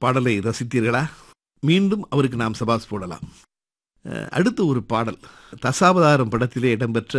பாடலை ரசித்தீர்களா மீண்டும் அவருக்கு நாம் சபாஸ் போடலாம் அஹ், அடுத்து ஒரு பாடல் தசாவதாரம் படத்திலே இடம்பெற்ற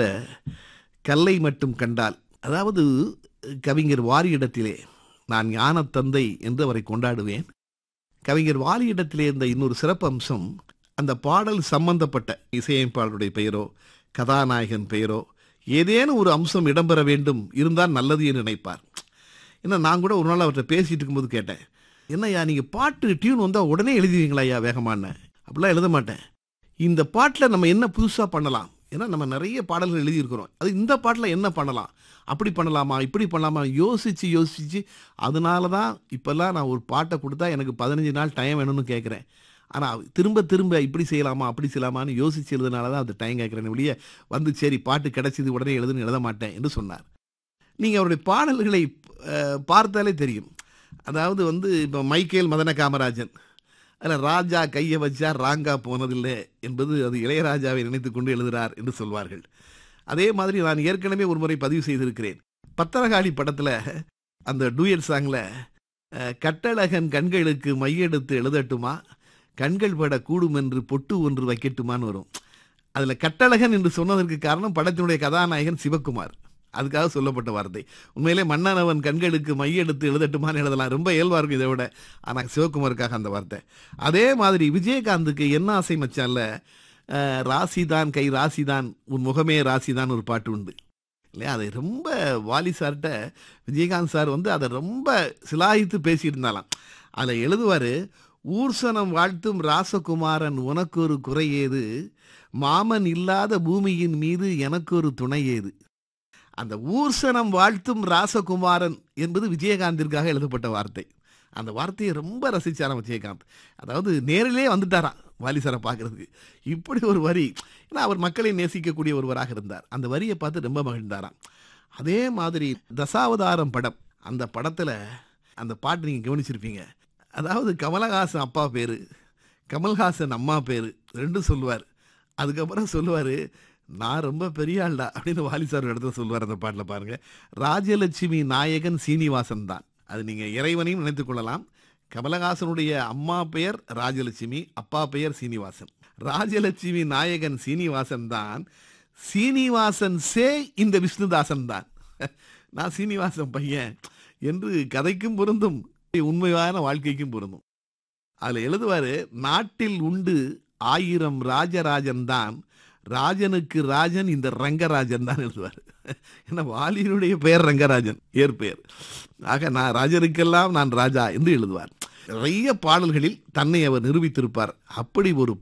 கல்லை மட்டும் கண்டால் அதாவது கவிஞர் வாரியிடத்திலே நான் ஞான தந்தை என்று அவரை கொண்டாடுவேன் கவிஞர் வாலியிடத்திலே இருந்த இன்னொரு சிறப்பு அம்சம் அந்த பாடல் சம்பந்தப்பட்ட இசையமைப்பாளருடைய பெயரோ கதாநாயகன் பெயரோ ஏதேனும் ஒரு அம்சம் இடம்பெற வேண்டும் இருந்தால் நல்லது என்று நினைப்பார் ஏன்னா நான் கூட ஒரு நாள் அவர்கிட்ட பேசிட்டு இருக்கும்போது கேட்டேன் என்னய்யா நீங்கள் பாட்டு டியூன் வந்தால் உடனே எழுதுவீங்களா ஐயா வேகமான அப்படிலாம் எழுத மாட்டேன் இந்த பாட்டில் நம்ம என்ன புதுசாக பண்ணலாம் ஏன்னா நம்ம நிறைய பாடல்கள் எழுதியிருக்கிறோம் அது இந்த பாட்டில் என்ன பண்ணலாம் அப்படி பண்ணலாமா இப்படி பண்ணலாமா யோசித்து யோசித்து அதனால தான் இப்போல்லாம் நான் ஒரு பாட்டை கொடுத்தா எனக்கு பதினஞ்சு நாள் டைம் வேணும்னு கேட்குறேன் ஆனால் திரும்ப திரும்ப இப்படி செய்யலாமா அப்படி செய்யலாமான்னு யோசிச்சு எழுதுனால தான் அது டைம் கேட்குறேன் வெளியே வந்து சரி பாட்டு கிடைச்சது உடனே எழுதுன்னு எழுத மாட்டேன் என்று சொன்னார் நீங்கள் அவருடைய பாடல்களை அஹ், பார்த்தாலே தெரியும் அதாவது வந்து இப்போ மைக்கேல் மதன காமராஜன் அதில் ராஜா கையை வச்சா ராங்கா போனதில்லை என்பது அது இளையராஜாவை நினைத்து கொண்டு எழுதுகிறார் என்று சொல்வார்கள் அதே மாதிரி நான் ஏற்கனவே ஒரு முறை பதிவு செய்திருக்கிறேன் பத்திரகாளி படத்தில் அந்த டூயட் சாங்கில் கட்டழகன் கண்களுக்கு மையெடுத்து எழுதட்டுமா கண்கள் பட கூடும் என்று பொட்டு ஒன்று வைக்கட்டுமான்னு வரும் அதில் கட்டழகன் என்று சொன்னதற்கு காரணம் படத்தினுடைய கதாநாயகன் சிவகுமார் அதுக்காக சொல்லப்பட்ட வார்த்தை உண்மையிலே மன்னனவன் கண்களுக்கு மையெடுத்து எழுதட்டுமான்னு எழுதலாம் ரொம்ப இயல்பாக இருக்கும் இதை விட ஆனால் சிவகுமாருக்காக அந்த வார்த்தை அதே மாதிரி விஜயகாந்துக்கு என்ன ஆசை மச்சான்ல அஹ், ராசிதான் கை ராசிதான் உன் முகமே ராசிதான் ஒரு பாட்டு உண்டு இல்லையா அதை ரொம்ப வாலி சார்கிட்ட விஜயகாந்த் சார் வந்து அதை ரொம்ப சிலாயித்து பேசிட்டு இருந்தாலாம் அதில் எழுதுவார் ஊர்சனம் வாழ்த்தும் ராசகுமாரன் உனக்கு ஒரு குறை ஏது மாமன் இல்லாத பூமியின் மீது எனக்கு ஒரு துணை ஏது அந்த ஊர்சனம் வாழ்த்தும் ராசகுமாரன் என்பது விஜயகாந்திற்காக எழுதப்பட்ட வார்த்தை அந்த வார்த்தையை ரொம்ப ரசிச்சாராம் விஜயகாந்த் அதாவது நேரிலே வந்துட்டாராம் வாலிசாரை பார்க்கறதுக்கு இப்படி ஒரு வரி ஏன்னா அவர் மக்களை நேசிக்கக்கூடிய ஒருவராக இருந்தார் அந்த வரியை பார்த்து ரொம்ப மகிழ்ந்தாராம் அதே மாதிரி தசாவதாரம் படம் அந்த படத்தில் அந்த பாட்டு நீங்கள் கவனிச்சிருப்பீங்க அதாவது கமலஹாசன் அப்பா பேர் கமல்ஹாசன் அம்மா பேர் ரெண்டும் சொல்லுவார் அதுக்கப்புறம் சொல்லுவார் நான் ரொம்ப பெரிய ஆள்டா அப்படின்னு வாலி சார் ஒரு இடத்துல சொல்லுவார் அந்த பாட்டில் பாருங்கள் ராஜலட்சுமி நாயகன் சீனிவாசன் தான் அது நீங்கள் இறைவனையும் நினைத்துக் கொள்ளலாம் கமலஹாசனுடைய அம்மா பெயர் ராஜலட்சுமி அப்பா பெயர் சீனிவாசன் ராஜலட்சுமி நாயகன் சீனிவாசன் தான் சீனிவாசன் சே இந்த விஷ்ணுதாசன் தான் நான் சீனிவாசன் பையன் என்று கதைக்கும் பொருந்தும் உண்மையான வாழ்க்கைக்கும் பொருந்தும் அதில் எழுதுவார் நாட்டில் உண்டு ஆயிரம் ராஜராஜன் தான் ராஜனுக்கு ராஜன் இந்த ரங்கராஜன் தான் எழுதுவார் ஏன்னா வாலியினுடைய பெயர் ரங்கராஜன் ஏற்பெயர் ஆக நான் ராஜனுக்கெல்லாம் நான் ராஜா என்று எழுதுவார் நிறைய பாடல்களில் தன்னை அவர் நிரூபித்திருப்பார் அப்படி ஒரு